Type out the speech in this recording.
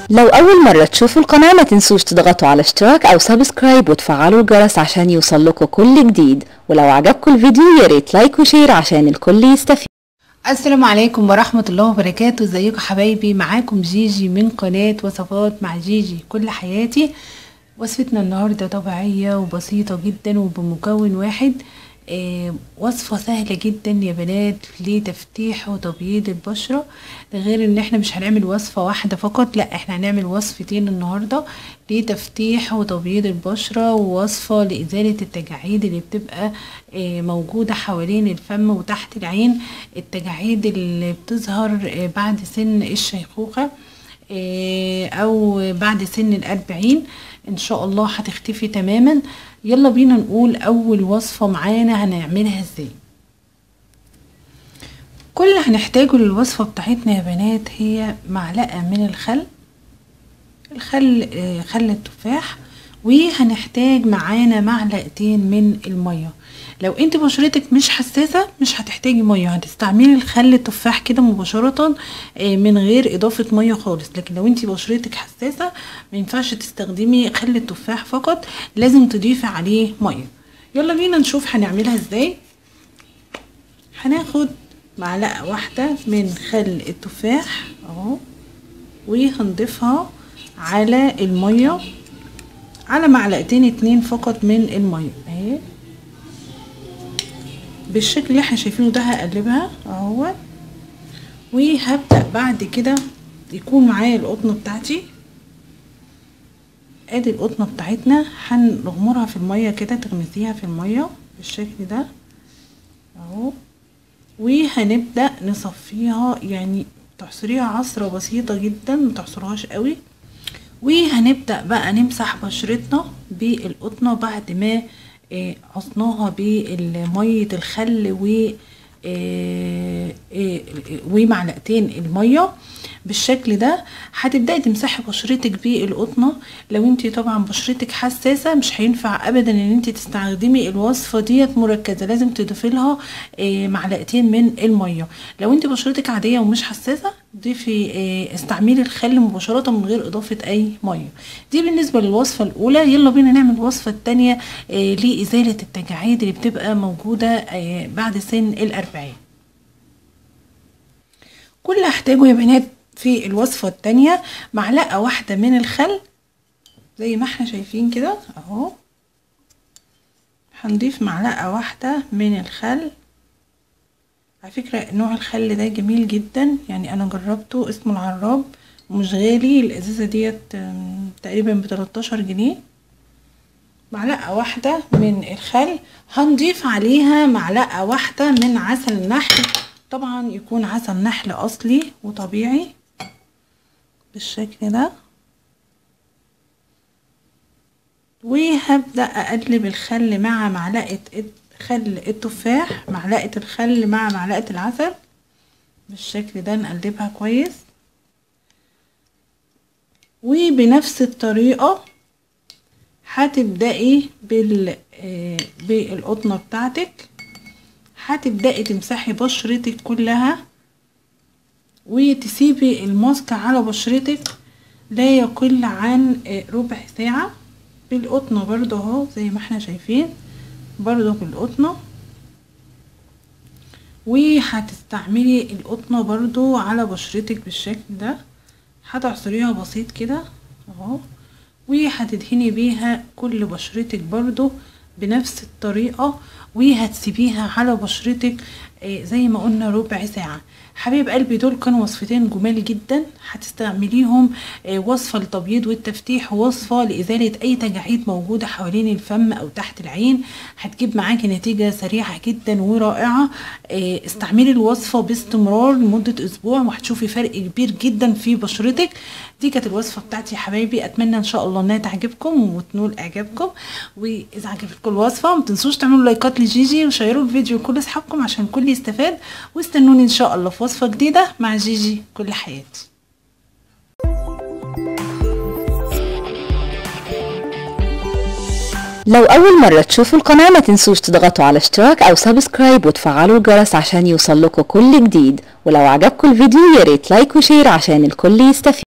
لو أول مرة تشوفوا القناة ما تنسوش تضغطوا على اشتراك أو سبسكرايب وتفعلوا الجرس عشان يوصلكوا كل جديد ولو عجبكم الفيديو ياريت لايك وشير عشان الكل يستفيد السلام عليكم ورحمة الله وبركاته ازيكم حبايبي معاكم جيجي من قناة وصفات مع جيجي كل حياتي وصفتنا النهاردة طبيعية وبسيطة جدا وبمكون واحد آه وصفة سهلة جدا يا بنات لتفتيح وتبييض البشرة ده غير ان احنا مش هنعمل وصفة واحدة فقط لا احنا هنعمل وصفتين النهاردة لتفتيح وتبييض البشرة ووصفة لإزالة التجاعيد اللي بتبقى آه موجودة حوالين الفم وتحت العين التجاعيد اللي بتظهر آه بعد سن الشيخوخة او بعد سن الاربعين ان شاء الله هتختفي تماما يلا بينا نقول اول وصفة معانا هنعملها ازاي كل اللي هنحتاجه للوصفة بتاعتنا يا بنات هي معلقة من الخل الخل خل التفاح وهنحتاج معانا معلقتين من المية لو انت بشرتك مش حساسة مش هتحتاجي مية هتستعملي الخل التفاح كده مباشرة من غير اضافة مية خالص لكن لو انت بشرتك حساسة ما ينفعش تستخدمي خل التفاح فقط لازم تضيفي عليه مية يلا بينا نشوف هنعملها ازاي هناخد معلقة واحدة من خل التفاح اهو وهنضيفها على المية على معلقتين اتنين فقط من المية اهي بالشكل اللي احنا شايفينه ده هقلبها اهو وهبدأ بعد كده يكون معايا القطنة بتاعتي ادي القطنة بتاعتنا هنغمرها في المية كده تغمسيها في المية بالشكل ده اهو وهنبدأ نصفيها يعني تعصريها عصرة بسيطة جدا متعصرهاش قوي وهنبدأ بقى نمسح بشرتنا بالقطنة بعد ما آه عصناها بمية الخل و آه آه ومعلقتين المية بالشكل ده هتبداي تمسحي بشرتك بالقطنه لو انت طبعا بشرتك حساسه مش هينفع ابدا ان انت تستخدمي الوصفه ديت مركزه لازم تضيفي لها معلقتين من الميه لو انت بشرتك عاديه ومش حساسه ضيفي استعملي الخل مباشره من غير اضافه اي ميه دي بالنسبه للوصفه الاولى يلا بينا نعمل الوصفه الثانيه لازاله التجاعيد اللي بتبقى موجوده بعد سن الاربعين كل اللي هحتاجه يا بنات في الوصفة التانية معلقة واحدة من الخل زي ما احنا شايفين كده اهو هنضيف معلقة واحدة من الخل على فكرة نوع الخل ده جميل جدا يعني انا جربته اسمه العراب ومش غالي الازازة ديت تقريبا بتلاتاشر جنيه معلقة واحدة من الخل هنضيف عليها معلقة واحدة من عسل النحل طبعا يكون عسل نحل اصلي وطبيعي بالشكل ده وهبدأ اقلب الخل مع معلقة خل التفاح معلقة الخل مع معلقة العسل بالشكل ده نقلبها كويس وبنفس الطريقة هتبدأي بال بالقطنة بتاعتك هتبدأي تمسحي بشرتك كلها وتسيبي الماسك على بشرتك لا يقل عن ربع ساعة بالقطنة برضو اهو زي ما احنا شايفين برضو بالقطنة وهتستعملي القطنة برضو على بشرتك بالشكل ده هتعصريها بسيط كده اهو وهتدهني بيها كل بشرتك برضو بنفس الطريقة وهتسيبيها على بشرتك زي ما قلنا ربع ساعة حبيب قلبي دول كانوا وصفتين جمال جدا هتستعمليهم وصفة للتبييض والتفتيح ووصفة لإزالة أي تجاعيد موجودة حوالين الفم أو تحت العين هتجيب معاكي نتيجة سريعة جدا ورائعة استعملي الوصفة باستمرار لمدة أسبوع وهتشوفي فرق كبير جدا في بشرتك دي كانت الوصفة بتاعتي يا حبايبي أتمنى إن شاء الله إنها تعجبكم وتنول إعجابكم وإذا عجبتكم الوصفة متنسوش تعملوا لايكات لجيجي وشيروا الفيديو لكل أصحابكم عشان الكل يستفاد واستنوني إن شاء الله في وصفة جديدة مع جيجي كل حياتي لو أول مرة تشوفوا القناة ما تنسوش تضغطوا على اشتراك أو سبسكرايب وتفعلوا الجرس عشان يوصلكوا كل جديد ولو عجبكم الفيديو ياريت لايك وشير عشان الكل يستفيد